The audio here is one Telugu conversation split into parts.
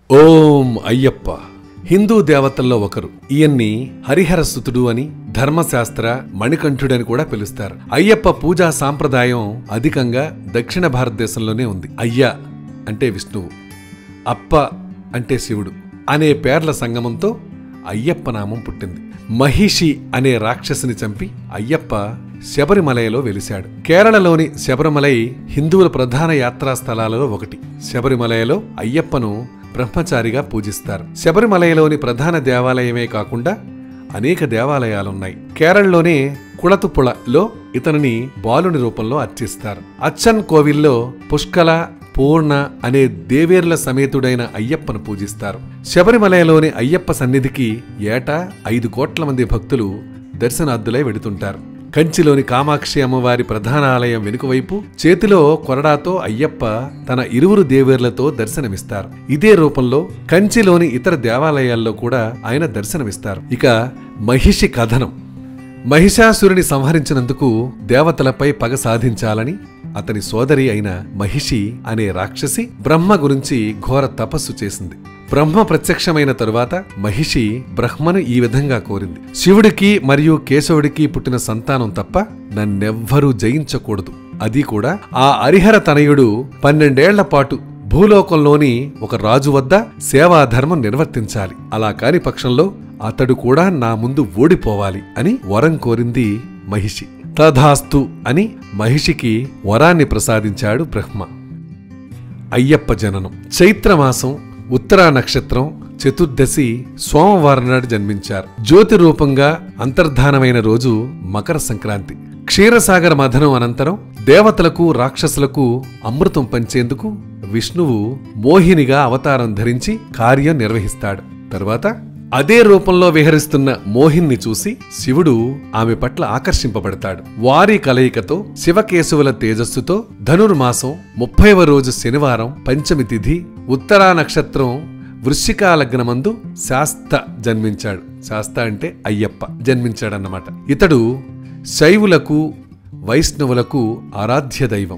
ఓం అయ్యప్ప హిందూ దేవతల్లో ఒకరు ఈయన్ని హరిహరసుతుడు అని ధర్మశాస్త్ర మణికంఠుడని కూడా పిలుస్తారు అయ్యప్ప పూజా సాంప్రదాయం అధికంగా దక్షిణ భారతదేశంలోనే ఉంది అయ్య అంటే విష్ణువు అప్ప అంటే శివుడు అనే పేర్ల సంగమంతో అయ్యప్ప నామం పుట్టింది మహిషి అనే రాక్షసుని చంపి అయ్యప్ప శబరిమలయలో వెలిశాడు కేరళలోని శబరిమలై హిందువుల ప్రధాన యాత్రా స్థలాలలో ఒకటి శబరిమలయలో అయ్యప్పను బ్రహ్మచారిగా పూజిస్తారు శబరిమలయలోని ప్రధాన దేవాలయమే కాకుండా అనేక దేవాలయాలున్నాయి కేరళలోనే కుళతుపుళలో ఇతనిని బాలుని రూపంలో అర్చిస్తారు అచ్చన్ కోవిల్లో పుష్కల పూర్ణ అనే దేవేర్ల సమేతుడైన అయ్యప్పను పూజిస్తారు శబరిమలయలోని అయ్యప్ప సన్నిధికి ఏటా ఐదు కోట్ల మంది భక్తులు దర్శనార్థులై వెడుతుంటారు కంచిలోని కామాక్షి అమ్మవారి ప్రధాన ఆలయం వెనుకవైపు చేతిలో కొరడాతో అయ్యప్ప తన ఇరువురు దేవేర్లతో దర్శనమిస్తారు ఇదే రూపంలో కంచిలోని ఇతర దేవాలయాల్లో కూడా ఆయన దర్శనమిస్తారు ఇక మహిషి కథనం మహిషాసురుని సంహరించినందుకు దేవతలపై పగ సాధించాలని అతని సోదరి అయిన మహిషి అనే రాక్షసి బ్రహ్మ గురించి ఘోర తపస్సు చేసింది బ్రహ్మ ప్రత్యక్షమైన తరువాత మహిషి బ్రహ్మను ఈ విధంగా కోరింది శివుడికి మరియు కేశవుడికి పుట్టిన సంతానం తప్ప నన్నెవ్వరూ జయించకూడదు అది కూడా ఆ హరిహర తనయుడు పన్నెండేళ్ల పాటు భూలోకంలోని ఒక రాజు వద్ద సేవాధర్మం నిర్వర్తించాలి అలా కాని పక్షంలో అతడు కూడా నా ముందు ఓడిపోవాలి అని వరం కోరింది మహిషి తథాస్తు అని మహిషికి వరాన్ని ప్రసాదించాడు బ్రహ్మ అయ్యప్ప జననం చైత్రమాసం ఉత్తరా నక్షత్రం చతుర్దశి సోమవారం నాడు జన్మించారు జ్యోతి రూపంగా అంతర్ధానమైన రోజు మకర సంక్రాంతి క్షీరసాగర మథనం అనంతరం దేవతలకు రాక్షసులకు అమృతం పంచేందుకు విష్ణువు మోహినిగా అవతారం ధరించి కార్యం నిర్వహిస్తాడు తరువాత అదే రూపంలో విహరిస్తున్న మోహిన్ని చూసి శివుడు ఆమె పట్ల ఆకర్షింపబడతాడు వారి కలయికతో శివకేశవుల తేజస్సుతో ధనుర్మాసం ముప్పైవ రోజు శనివారం పంచమి తిథి ఉత్తరా నక్షత్రం వృశ్చికా లగ్నమందు శాస్త జన్మించాడు శాస్త అంటే అయ్యప్ప జన్మించాడన్నమాట ఇతడు శైవులకు వైష్ణవులకు ఆరాధ్య దైవం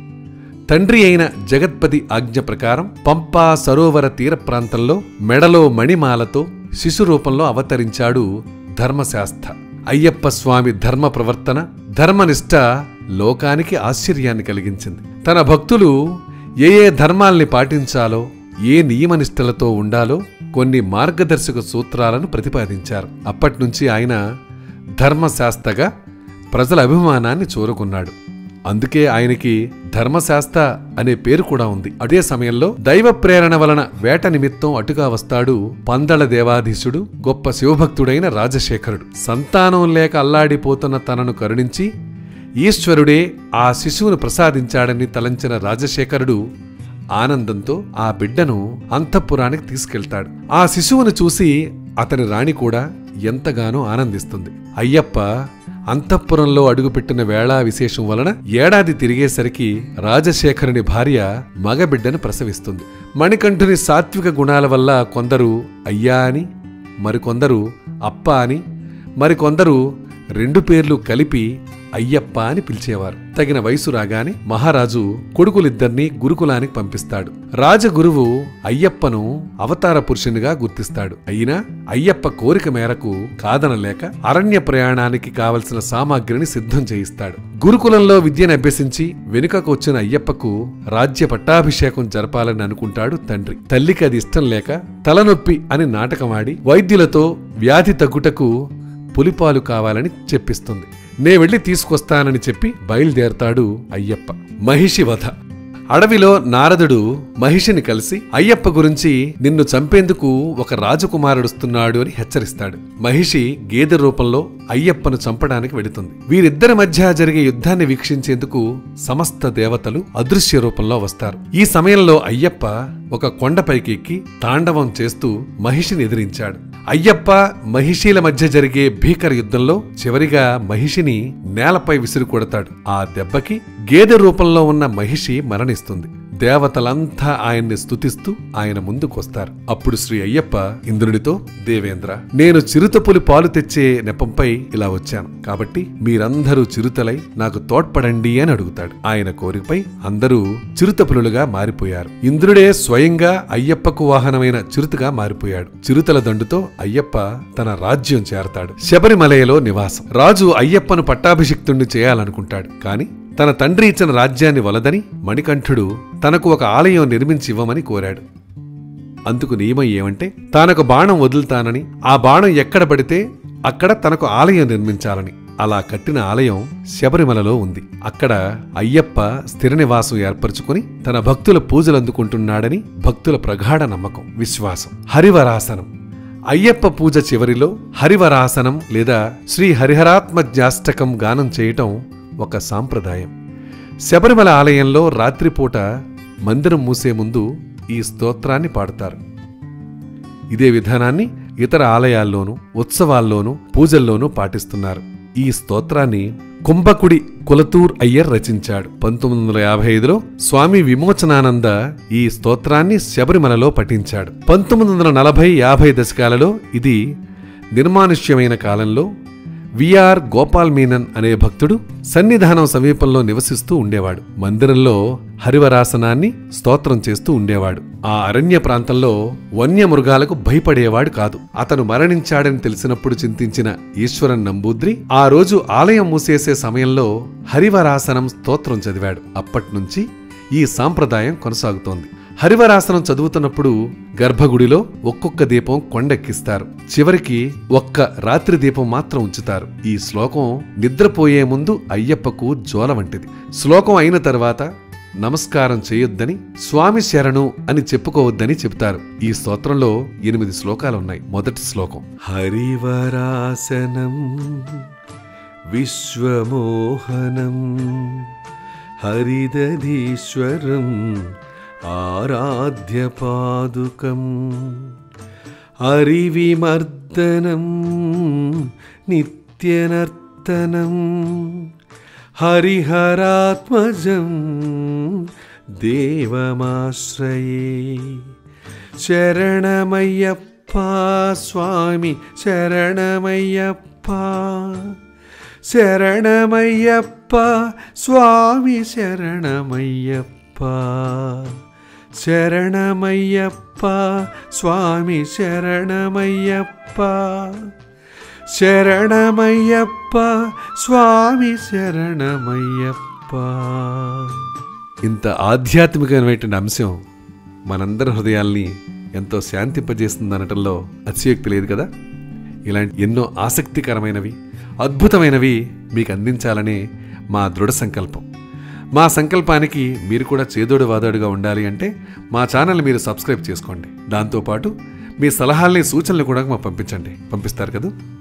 తండ్రి అయిన జగత్పతి ఆజ్ఞ ప్రకారం పంపా సరోవర తీర ప్రాంతంలో మెడలో మణిమాలతో శిశు రూపంలో అవతరించాడు ధర్మశాస్త్ర అయ్యప్ప స్వామి ధర్మ ప్రవర్తన ధర్మనిష్ట లోకానికి ఆశ్చర్యాన్ని కలిగించింది తన భక్తులు ఏ ఏ ధర్మాల్ని పాటించాలో ఏ నియమనిష్టలతో ఉండాలో కొన్ని మార్గదర్శక సూత్రాలను ప్రతిపాదించారు అప్పట్నుంచి ఆయన ధర్మశాస్త్రగా ప్రజల అభిమానాన్ని చూరుకున్నాడు అందుకే ఆయనకి ధర్మశాస్త్ర అనే పేరు కూడా ఉంది అదే సమయంలో దైవ ప్రేరణ వలన వేట నిమిత్తం అటుగా వస్తాడు పందళ దేవాధీశుడు గొప్ప శివభక్తుడైన రాజశేఖరుడు సంతానం లేక అల్లాడిపోతున్న తనను కరుణించి ఈశ్వరుడే ఆ శిశువును ప్రసాదించాడని తలంచిన రాజశేఖరుడు ఆనందంతో ఆ బిడ్డను అంతఃపురానికి తీసుకెళ్తాడు ఆ శిశువును చూసి అతని రాణి కూడా ఎంతగానో ఆనందిస్తుంది అయ్యప్ప అంతఃపురంలో అడుగుపెట్టిన వేళా విశేషం వలన ఏడాది తిరిగేసరికి రాజశేఖరుని భార్య మగబిడ్డను ప్రసవిస్తుంది మణికంఠుని సాత్విక గుణాల వల్ల కొందరు అయ్యా అని మరికొందరు అప్ప అని మరికొందరు రెండు పేర్లు కలిపి అయ్యప్ప అని పిలిచేవారు తగిన వయసు రాగానే మహారాజు కొడుకులిద్దరినీ గురుకులానికి పంపిస్తాడు రాజగురువు అయ్యప్పను అవతార పురుషునిగా గుర్తిస్తాడు అయినా అయ్యప్ప కోరిక మేరకు కాదనలేక అరణ్య ప్రయాణానికి కావలసిన సామాగ్రిని సిద్ధం చేయిస్తాడు గురుకులంలో విద్యను అభ్యసించి వెనుకకు వచ్చిన అయ్యప్పకు రాజ్య పట్టాభిషేకం జరపాలని అనుకుంటాడు తండ్రి తల్లికి అది ఇష్టం లేక తలనొప్పి అని నాటకమాడి వైద్యులతో వ్యాధి తగ్గుటకు పులిపాలు కావాలని చెప్పిస్తుంది నే వెళ్ళి తీసుకొస్తానని చెప్పి బయలుదేరతాడు అయ్యప్ప మహిషి వధ అడవిలో నారదుడు మహిషిని కలిసి అయ్యప్ప గురించి నిన్ను చంపేందుకు ఒక రాజకుమారుడుస్తున్నాడు అని హెచ్చరిస్తాడు మహిషి గేదె రూపంలో అయ్యప్పను చంపడానికి వెడుతుంది వీరిద్దరి మధ్య జరిగే యుద్ధాన్ని వీక్షించేందుకు సమస్త దేవతలు అదృశ్య రూపంలో వస్తారు ఈ సమయంలో అయ్యప్ప ఒక కొండపైకి ఎక్కి తాండవం చేస్తూ మహిషిని ఎదిరించాడు అయ్యప్ప మహిషీల మధ్య జరిగే భీకర యుద్ధంలో చివరిగా మహిషిని నేలపై విసిరి కొడతాడు ఆ దెబ్బకి గేదె రూపంలో ఉన్న మహిషి మరణిస్తుంది దేవతలంతా ఆయన్ని స్తుతిస్తూ ఆయన ముందుకొస్తారు అప్పుడు శ్రీ అయ్యప్ప ఇంద్రుడితో దేవేంద్ర నేను చిరుతపులి పాలు తెచ్చే నెపంపై ఇలా వచ్చాను కాబట్టి మీరందరూ చిరుతలై నాకు తోడ్పడండి అని అడుగుతాడు ఆయన కోరికపై అందరూ చిరుతపులులుగా మారిపోయారు ఇంద్రుడే స్వయంగా అయ్యప్పకు వాహనమైన చిరుతగా మారిపోయాడు చిరుతల దండుతో అయ్యప్ప తన రాజ్యం చేరతాడు శబరిమలయలో నివాసం రాజు అయ్యప్పను పట్టాభిషిక్తుణ్ణి చేయాలనుకుంటాడు కాని తన తండ్రి ఇచ్చిన రాజ్యాన్ని వలదని మణికంఠుడు తనకు ఒక ఆలయం నిర్మించి ఇవ్వమని కోరాడు అందుకు నియమం ఏమంటే తానొక బాణం వదులుతానని ఆ బాణం ఎక్కడ పడితే అక్కడ తనకు ఆలయం నిర్మించాలని అలా కట్టిన ఆలయం శబరిమలలో ఉంది అక్కడ అయ్యప్ప స్థిర నివాసం ఏర్పరచుకుని తన భక్తుల పూజలు అందుకుంటున్నాడని భక్తుల ప్రగాఢ నమ్మకం విశ్వాసం హరివరాసనం అయ్యప్ప పూజ చివరిలో హరివరాసనం లేదా శ్రీ హరిహరాత్మజ్ఞాష్టకం గానం చేయటం ఒక సాంప్రదాయం శబరిమల ఆలయంలో రాత్రిపూట మందిరం మూసే ముందు ఈ స్తోత్రాన్ని పాడుతారు ఇదే విధానాన్ని ఇతర ఆలయాల్లోనూ ఉత్సవాల్లోనూ పూజల్లోనూ పాటిస్తున్నారు ఈ స్తోత్రాన్ని కుంభకుడి కులతూర్ అయ్యర్ రచించాడు పంతొమ్మిది వందల యాభై ఐదులో స్వామి విమోచనానంద ఈ స్తోత్రాన్ని శబరిమలలో పఠించాడు పంతొమ్మిది వందల నలభై యాభై దశకాలలో ఇది నిర్మానుష్యమైన కాలంలో విఆర్ గోపాల్ మీనన్ అనే భక్తుడు సన్నిధానం సమీపంలో నివసిస్తూ ఉండేవాడు మందిరంలో హరివరాసనాన్ని స్తోత్రం చేస్తూ ఉండేవాడు ఆ అరణ్య ప్రాంతంలో వన్యమృగాలకు భయపడేవాడు కాదు అతను మరణించాడని తెలిసినప్పుడు చింతించిన ఈశ్వరన్ నంబూద్రి ఆ రోజు ఆలయం మూసేసే సమయంలో హరివరాసనం స్తోత్రం చదివాడు అప్పట్నుంచి ఈ సాంప్రదాయం కొనసాగుతోంది హరివరాసనం చదువుతున్నప్పుడు గర్భగుడిలో ఒక్కొక్క దీపం కొండెక్కిస్తారు చివరికి ఒక్క రాత్రి దీపం మాత్రం ఉంచుతారు ఈ శ్లోకం నిద్రపోయే ముందు అయ్యప్పకు జోల వంటిది శ్లోకం అయిన తర్వాత నమస్కారం చేయొద్దని స్వామి శరణు అని చెప్పుకోవద్దని చెబుతారు ఈ స్తోత్రంలో ఎనిమిది శ్లోకాలున్నాయి మొదటి శ్లోకం హరివరాసనం విశ్వమోహనం హరిదధీశ్వరం ఆరాధ్యపాదుకం హరివిమర్దనం నిత్యనర్తనం హరిహరాత్మజం దేవమాశ్రయే శరణమయ్యప్ప స్వామి శరణమయ్యప్ప శరణమయ్యప్ప స్వామి శరణమయ్యప్ప శరణమయ్యప్ప స్వామి శరణమయ్యప్ప శరణమయ్యప్ప స్వామి శరణమయ్యప్ప ఇంత ఆధ్యాత్మికమైనటువంటి అంశం మనందరి హృదయాల్ని ఎంతో శాంతింపజేస్తుందనటంలో అతిశయోక్తి లేదు కదా ఇలాంటి ఎన్నో ఆసక్తికరమైనవి అద్భుతమైనవి మీకు అందించాలనే మా దృఢ సంకల్పం మా సంకల్పానికి మీరు కూడా చేదోడు వాదోడుగా ఉండాలి అంటే మా ఛానల్ మీరు సబ్స్క్రైబ్ చేసుకోండి దాంతోపాటు మీ సలహాల్ని సూచనలు కూడా మాకు పంపించండి పంపిస్తారు కదా